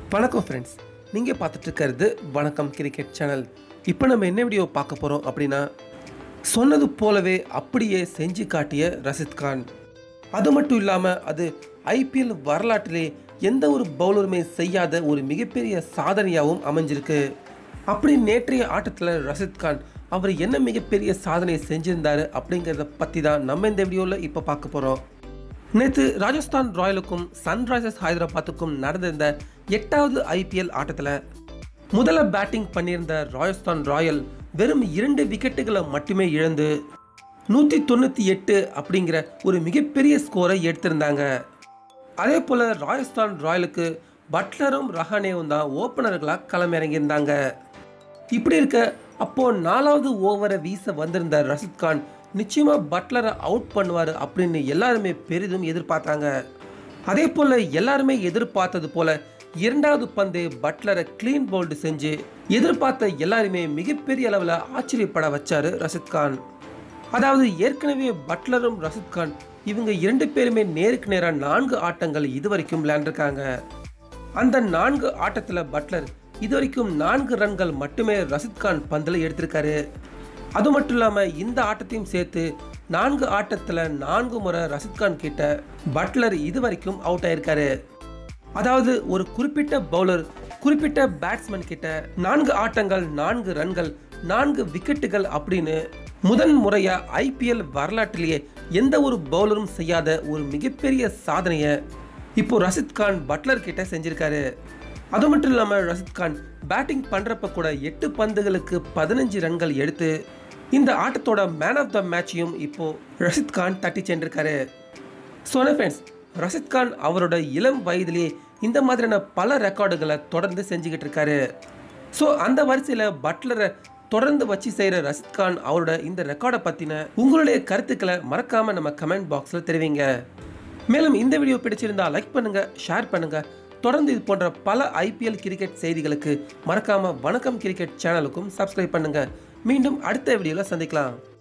வணக்கம் ஃப்ரெண்ட்ஸ் நீங்கள் பார்த்துட்டு இருக்கிறது வணக்கம் கிரிக்கெட் சேனல் இப்போ நம்ம என்ன வீடியோ பார்க்க போகிறோம் அப்படின்னா சொன்னது போலவே அப்படியே செஞ்சு காட்டிய ரஷித் கான் அது மட்டும் இல்லாமல் அது ஐபிஎல் வரலாற்றிலே எந்த ஒரு பவுலருமே செய்யாத ஒரு மிகப்பெரிய சாதனையாகவும் அமைஞ்சிருக்கு அப்படி நேற்றைய ஆட்டத்தில் ரஷித் கான் அவர் என்ன மிகப்பெரிய சாதனை செஞ்சிருந்தாரு அப்படிங்கிறத பற்றி தான் நம்ம இந்த வீடியோவில் இப்போ பார்க்க போகிறோம் நேற்று ராஜஸ்தான் ராயலுக்கும் சன்ரைசர்ஸ் ஹைதராபாத்துக்கும் நடந்திருந்த எட்டாவது ஐபிஎல் ஆட்டத்தில் முதல்ல பேட்டிங் பண்ணியிருந்த ராஜஸ்தான் ராயல் வெறும் இரண்டு விக்கெட்டுகளை மட்டுமே இழந்து நூற்றி தொண்ணூற்றி எட்டு அப்படிங்கிற ஒரு மிகப்பெரிய ஸ்கோரை எடுத்திருந்தாங்க அதே போல் ராஜஸ்தான் ராயலுக்கு பட்லரும் ரஹானேவும் தான் ஓப்பனர்களாக களமிறங்கியிருந்தாங்க இப்படி இருக்க அப்போ நாலாவது ஓவரை வீச வந்திருந்த ரஷித் கான் நிச்சயமா பட்லரை அவுட் பண்ணுவார் அப்படின்னு எல்லாருமே பெரிதும் எதிர்பார்த்தாங்க அதே போல எல்லாருமே எதிர்பார்த்தது போல இரண்டாவது பந்து பட்லரை க்ளீன் போல்டு செஞ்சு எதிர்பார்த்த எல்லாருமே மிகப்பெரிய அளவில் ஆச்சரியப்பட வச்சாரு ரஷித் கான் அதாவது ஏற்கனவே பட்லரும் ரஷித் கான் இவங்க இரண்டு பேருமே நேருக்கு நேராக நான்கு ஆட்டங்கள் இதுவரைக்கும் விளையாண்டுருக்காங்க அந்த நான்கு ஆட்டத்துல பட்லர் இதுவரைக்கும் நான்கு ரன்கள் மட்டுமே ரஷித் கான் பந்தில் எடுத்திருக்காரு அது மட்டும் இல்லாம இந்த ஆட்டத்தையும் சேர்த்து நான்கு ஆட்டத்துல நான்கு முறை ரஷித் கான் கிட்ட பட்லர் இதுவரைக்கும் அவுட் ஆயிருக்காரு அதாவது ஒரு குறிப்பிட்ட பவுலர் குறிப்பிட்ட பேட்ஸ்மேன் கிட்ட நான்கு ஆட்டங்கள் நான்கு ரன்கள் நான்கு விக்கெட்டுகள் அப்படின்னு முதன் முறையா ஐபிஎல் வரலாற்றிலேயே எந்த ஒரு பவுலரும் செய்யாத ஒரு மிகப்பெரிய சாதனையை இப்போ ரஷித் கான் பட்லர் கிட்ட செஞ்சிருக்காரு அது மட்டும் இல்லாமல் ரஷித் கான் பேட்டிங் பண்ணுறப்ப கூட எட்டு பந்துகளுக்கு பதினஞ்சு ரன்கள் எடுத்து இந்த ஆட்டத்தோட மேன் ஆஃப் த மேட்சையும் இப்போ ரஷித் கான் தட்டி சென்றிருக்காரு ஸோ ஃப்ரெண்ட்ஸ் ரஷித் கான் அவரோட இளம் வயதிலேயே இந்த மாதிரியான பல ரெக்கார்டுகளை தொடர்ந்து செஞ்சுக்கிட்டு இருக்காரு ஸோ அந்த வரிசையில் பட்லரை தொடர்ந்து வச்சு செய்கிற ரஷித் கான் அவரோட இந்த ரெக்கார்டை பற்றின உங்களுடைய கருத்துக்களை மறக்காமல் நம்ம கமெண்ட் பாக்ஸில் தெரிவிங்க மேலும் இந்த வீடியோ பிடிச்சிருந்தா லைக் பண்ணுங்க ஷேர் பண்ணுங்க தொடர்ந்து இது போன்ற பல ஐபிஎல் கிரிக்கெட் செய்திகளுக்கு மறக்காம வணக்கம் கிரிக்கெட் சேனலுக்கும் சப்ஸ்கிரைப் பண்ணுங்க மீண்டும் அடுத்த வீடியோவில் சந்திக்கலாம்